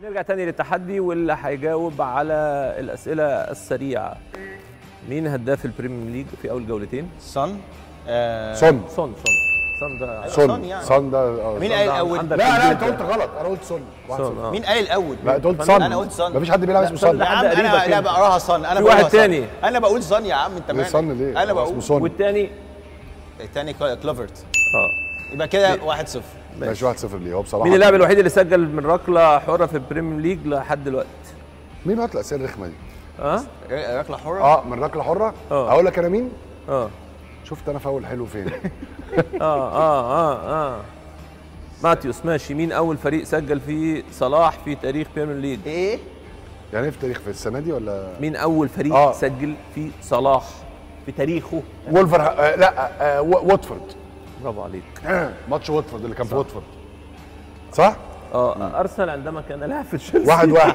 نرجع تاني للتحدي واللي هيجاوب على الاسئله السريعه مين هداف البريمير ليج في اول جولتين صن آه سون سون سون سون ده صن سون يعني. سون ده آه، مين سون. قال ده الاول عندك لا لا انت الجيل قلت ده. غلط انا قلت سون واحد سون صفر. اه مين قال الاول لا انت قلت فن- صن أنا قلت صن. مفيش حد بيلعب اسمه صن صن ده يا عم حد انا قريبك لا انت. بقراها صن انا في بقولها واحد صن. تاني. انا بقول صن يا عم انت ليه مالك صن ليه؟ انا هو اسمه بقول صن والتاني الثاني كلوفرت اه يبقى كده 1 0 ماشي 1 0 ليه هو بصراحه مين اللاعب الوحيد اللي سجل من ركله حره في البريمير ليج لحد دلوقتي مين هات الاسئله الرخمه دي؟ اه ركله حره اه من ركله حره آه. اقول لك انا مين؟ اه شفت انا فاول حلو فين؟ اه اه اه اه ماتيوس ماشي مين اول فريق سجل فيه صلاح في تاريخ بريمير ليج ايه يعني ايه في تاريخ في السنه دي ولا مين اول فريق آه. سجل فيه صلاح في تاريخه وولفر آه لا آه و- واتفورد برافو عليك آه، ماتش واتفورد اللي كان في واتفورد صح؟ اه ارسنال عندما كان لاعب في تشيلسي واحد واحد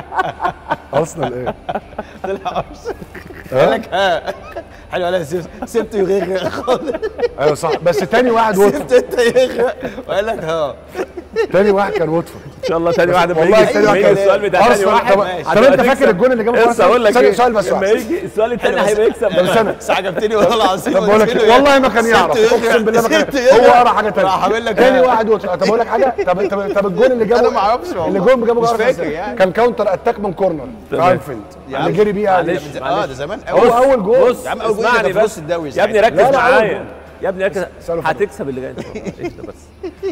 ارسنال ايه؟ طلع ارسنال قال لك ها حلو انا سبت سبته يغرق خالص ايوه صح بس تاني واحد واتفورد سبت انت يغرق وقال لك ها تاني واحد كان واتفورد ان شاء الله تاني واحد لما والله يجي تاني لما واحد يجي كان السؤال بتاع تاني أرسنال. واحد طب- ماشي. طب انت فاكر الجون اللي جابه لسه اقول لك ثانية، إيه؟ سؤال بس لما واحد. يجي السؤال التاني هيبقى يكسب بس انا بس عجبتني والله العظيم طب بقول لك سبته إيه؟ والله يغرق. ما كان يعرف سبته يغرق. اقسم بالله ما كان سبته هو يغرق. قرا حاجه تانية راح عامل لك تاني ها. واحد واتفورد طب اقول لك حاجه طب طب طب الجون اللي جابه أنا ما أعرفش والله. اللي جون جابه مش أرسنال فاكر يعني. كان كاونتر اتاك من كورنر في تمام. انفيلد يا عم. اللي جري بيها معلش. دي. اه ده زمان هو قوي اول جول بص يا عم أول جول اسمعني ده في بس نص الدوري يا ابني ساعتها. ركز لا، لا، أول معايا جول. يا ابني ركز سأله فوق. هتكسب اللي جاي ان شاء الله اهدى بس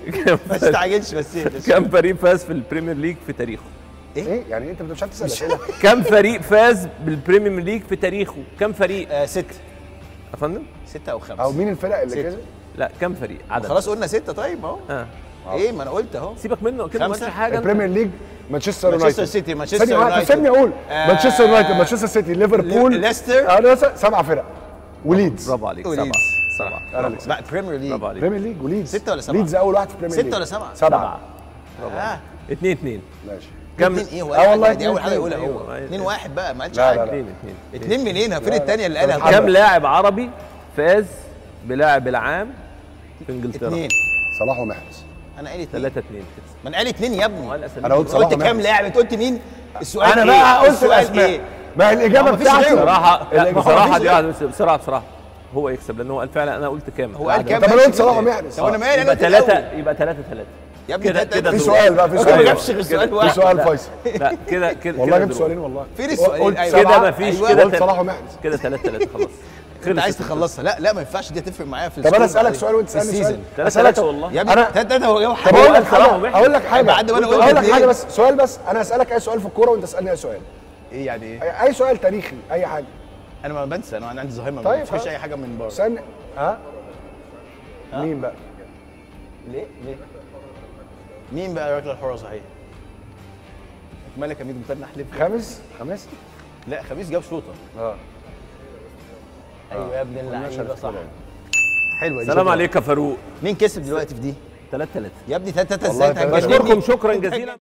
ما تستعجلش بس بس. كم فريق فاز في البريمير ليج في تاريخه ايه يعني انت مش عارف تسال اسئله كم فريق فاز بالبريمير ليج في تاريخه كم فريق آه ست يا فندم ستة أو او خمسة مين الفرق اللي ست. كده لا كم فريق عدد خلاص قلنا ستة طيب أهو اه إيه ما أنا قلت أهو سيبك منه كده ما خمسة؟ قلتش حاجه أنت. البريمير ليج مانشستر يونايتد مانشستر سيتي مانشستر ثانية واحدة يونايتد سيبني اقول آه، مانشستر يونايتد مانشستر سيتي ليفربول ليستر. آه، ليستر سبع فرق وليدز برافو عليك وليدز. سبعه سبعه انا اللي كسبت. لا بريمير ليج برافو عليك بريمير ليج وليدز ستة ولا سبعة؟ ليدز اول واحد في بريمير ليج ستة ولا سبعة؟ سبعة آه. اتنين اتنين ماشي كم اتنين ايه هو آه والله دي أول حاجة اتنين يقولها اتنين. هو أيوة. اتنين واحد بقى ما قالش لا، لا، حاجة لا. اتنين اتنين اتنين منين فين التانية اللي قالها طب كم لاعب عربي فاز بلاعب العام في انجلترا اتنين صلاح ومحرز أنا قايل اتنين 3 2 ما أنا قايل اتنين يا ابني وقال أسامي. انا قلت صلاح قلت كام ومحرز. لاعب انت قلت مين السؤال انا إيه؟ بقى قلت السؤال الاسماء ايه ما هي الاجابه ما مفيش بتاعتي غيره. بصراحه لا الإجابة بصراحه مفيش دي واحدة بس بسرعه بصراحه هو يكسب لان هو قال فعلا انا قلت كام هو قال كام طب انا ماشي قلت صلاح كده. ومحرز طب انا مالي انا يبقى قلت الأول. ثلاثة يبقى ثلاثة ثلاثة يا ابني كده- ده- كده ده- في دور. سؤال بقى في ما سؤال جابش غير سؤال في واحد سؤال فيصل لا كده كده والله كده جبت دور. سؤالين والله فين السؤالين؟ قلت أيوة. كده سبعة. مفيش أيوة. كده قلت تل- صلاح ومحرز كده ثلاثة ثلاثة خلاص انت خلص عايز تخلصها لا لا ما ينفعش دي تفرق معايا في طب انا السكور اسالك سؤال وانت تسالني سؤال السيزون. ثلاثة اسالك ثلاثة والله يا ابني أنا- ده ده هو طب هو اقول قال لك صلاح حاجه ومحرز. اقول لك حاجه بعد ما أنا قلت اقول لك اتنين. حاجه بس سؤال بس انا اسالك اي سؤال في الكوره وانت تسالني اي سؤال ايه يعني ايه؟ أي- اي سؤال تاريخي اي حاجه انا ما بنسى انا عندي زهايمر طيب ما فيش خلاص. اي حاجه من بره استنى ها مين بقى ليه؟ ليه؟ مين بقى الركله الحره صحيح؟ مالك يا ميدو مستني احلف خامس خامس لا خميس جاب شوطه اه ايوه يا ابن اللعيبه شرف صح كده. حلوه دي سلام عليك يا فاروق مين كسب دلوقتي في دي؟ ثلاثة ثلاثة يا ابني تلاته تلاته والله ازاي انت تلاتة. هتجنني؟ بشكركم شكرا جزيلا